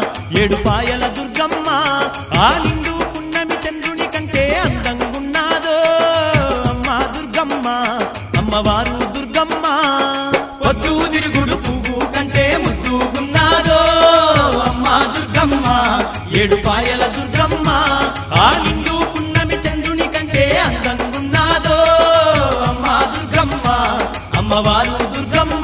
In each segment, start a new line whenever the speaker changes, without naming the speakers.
ఏడు పాయల దుర్గమ్మ ఆ నిండు పున్నమి చంద్రుని కంటే అందంగున్నాదో అమ్మ దుర్గమ్మ అమ్మవారు దుర్గమ్మ
పొద్దు తిరుగుడు పువ్వు కంటే ముద్దుగున్నాదో అమ్మ దుర్గమ్మ
ఏడు పాయల దుర్గమ్మ ఆ నిండు పున్నమి చంద్రుని కంటే అందంగున్నాదో అమ్మ దుర్గమ్మ అమ్మవారు దుర్గమ్మ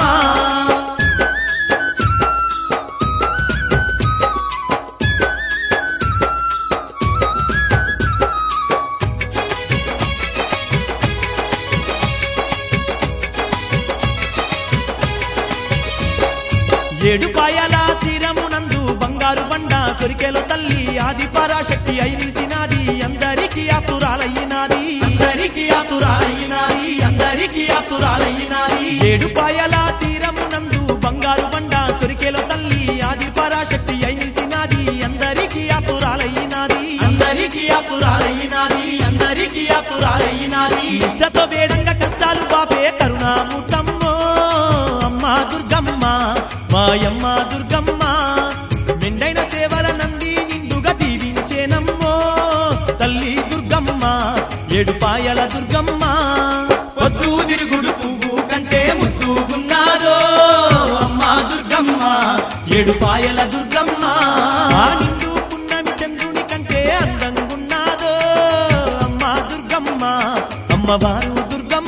ఏడు పాయల తీరమునందు బంగారు బండ సొరికెలో తల్లి ఆది పరాశక్తి అయినిసినాది అందరికీ ఆతురాలయ్యినాది
అందరికి ఆతురాలయ్యినాది అందరికి ఆతురాలయ్యినాది
ఏడు పాయల తీరమునందు బంగారు బండ సొరికెలో తల్లి ఆది పరాశక్తి అయినిసినాది అందరికీ ఆతురాలయ్యినాది
అందరికి ఆతురాలయ్యినాది అందరికి ఆతురాలయ్యినాది
ఇష్టతో వేడంగా కష్టాలు బాపే కరుణామూర్తమ్మో అమ్మ దుర్గమ్మ మాయమ్మ దుర్గమ్మ మెండైన సేవల నంది నిండుగా దీవించేనమ్మో తల్లి దుర్గమ్మ ఏడు పాయల దుర్గమ్మ
పొద్దు తిరుగుడు పువ్వు కంటే ముద్దుగున్నాదో అమ్మ దుర్గమ్మ
ఏడు పాయల దుర్గమ్మ ఆ నిండు పున్నమి చంద్రుని కంటే అందంగున్నాదో అమ్మ దుర్గమ్మ అమ్మవారు దుర్గమ్మ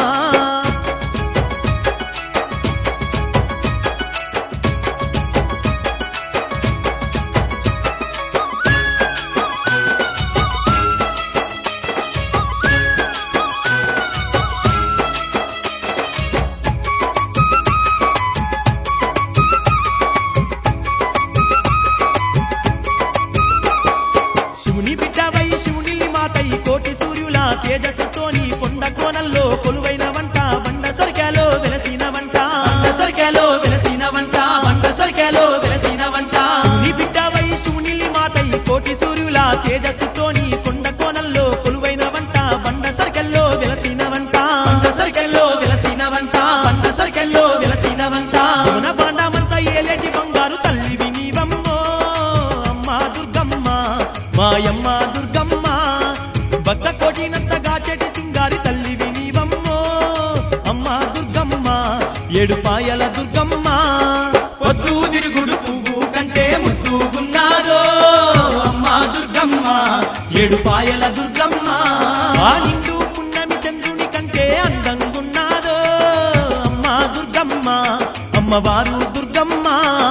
శివుని బిడ్డవై శివుని మాతై కోటి సూర్యుల తేజస్సుతోని కొండ కోనల్లో కొలువైన వంట బండ సొరికాలో వెలసిన వంట
వంట సొరికెలో వెలసిన వంట వంట సొరికెలో వెలసిన వంట
శివుని బిడ్డవై శివుని మాతై కోటి సూర్యుల తేజస్సుతోని కొండ కోనల్లో కొలువైన వంట బండ సొరికల్లో వెలసిన వంట
వంట సొరికెలో వెలసిన వంట వంట సొరికెలో వెలసిన వంట
మన బాండమంతా ఏలేటి బంగారు తల్లి వినివమ్మో అమ్మ దుర్గమ్మ మాయమ్మ దుర్గమ్మ భక్త కోటినంతగా చెటి సింగారి తల్లి వినివమ్మో అమ్మ దుర్గమ్మ ఏడు పాయల దుర్గమ్మ
పొద్దు తిరుగుడు పువ్వు కంటే ముద్దుగున్నాదో అమ్మ దుర్గమ్మ
ఏడు పాయల దుర్గమ్మ ఆ నిండు పున్నమి చంద్రుని కంటే అందంగున్నాదో అమ్మ దుర్గమ్మ అమ్మవారు దుర్గమ్మ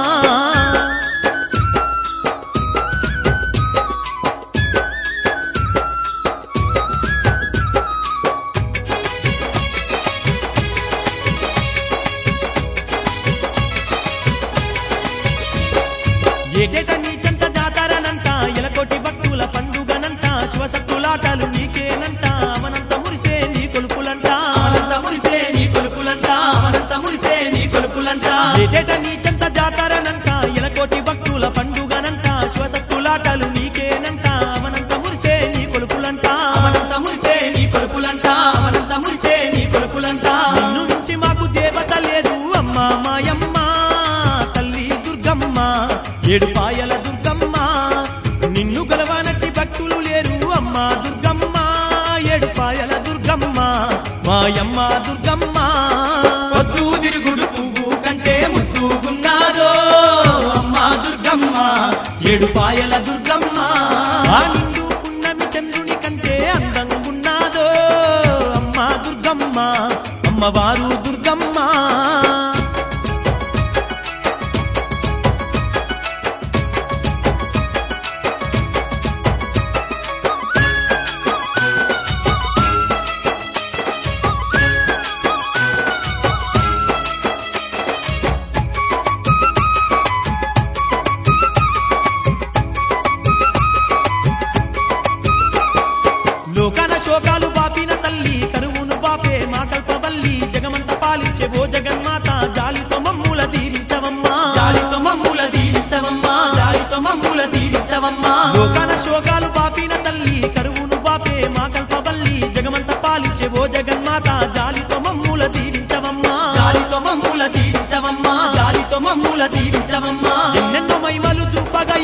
ఏటేట నీచంత జాతరనంట ఎలకోటి భక్తుల పండుగనంట శివసత్తులాటలు నీకేనంట అవనంత మురిసే నీ కొలుపులంట
అనంత మురిసే నీ కొలుపులంట అనంత మురిసే నీ కొలుపులంట
ఏటేట నీచంత జాతరనంట ఎలకోటి భక్తుల పండుగనంట శివసత్తులాటలు నీకేనంట అవనంత మురిసే నీ కొలుపులంట
అనంత మురిసే నీ కొలుపులంట అనంత మురిసే నీ కొలుపులంట
నిన్ను మించి మాకు దేవత లేదు అమ్మా మాయమ్మ తల్లి దుర్గమ్మ ఏడు పాయల దుర్గమ్మ నిన్ను గలవానట్టి భక్తులు లేరు అమ్మా దుర్గమ్మ ఏడు పాయల దుర్గమ్మ మాయమ్మ దుర్గమ్మ
పొద్దు తిరుగుడు పువ్వు కంటే ముద్దుగున్నాదో అమ్మ దుర్గమ్మ
ఏడు పాయల దుర్గమ్మ ఆ నిండు పున్నమి చంద్రుని కంటే అందంగున్నాదో అమ్మ దుర్గమ్మ అమ్మవారు దుర్గమ్మ లోకాన శోకాలు బాపిన తల్లి కరువును బాపే మా కల్పవల్లి జగమంత పాలించే ఓ జగన్మాత జాలితో మమ్ముల దీవించవమ్మా
జాలితో మమ్ముల దీవించవమ్మా జాలితో మమ్ముల దీవించవమ్మా
లోకాన శోకాలు బాపిన తల్లి కరువును బాపే మా కల్పవల్లి జగమంత పాలించే ఓ జగన్మాత జాలితో మమ్ముల దీవించవమ్మా
జాలితో మమ్ముల దీవించవమ్మా జాలితో మమ్ముల దీవించవమ్మా
ఎన్నెన్నో మహిమలు చూపగా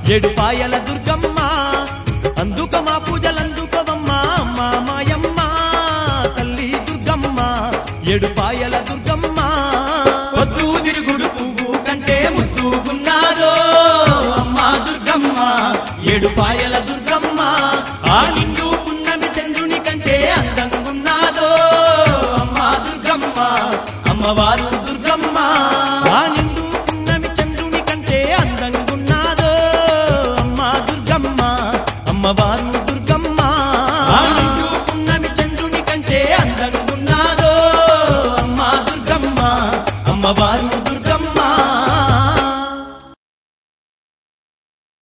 ఏడుపాయల దుర్గమ్మ అందుక మా పూజలందుకోవమ్మ అమ్మ మాయమ్మ తల్లి దుర్గమ్మ ఏడుపాయల దుర్గమ్మ
పొద్దు తిరుగుడు పువ్వు కంటే ముద్దుగున్నాదో అమ్మా దుర్గమ్మ ఏడుపాయల దుర్గమ్మ ఆ నిండు పున్నమి చంద్రుని కంటే అందంగున్నాదో అమ్మా దుర్గమ్మ అమ్మవారు దుర్గమ్మ
ఆ నిండు పున్నమి చంద్రుని కంటే అందంగున్నాదో అమ్మ దుర్గమ్మ అమ్మవారు దుర్గమ్మ
ఆ నిండు పున్నమి చంద్రుని కంటే అందంగున్నాదో అమ్మా దుర్గమ్మ అమ్మవారు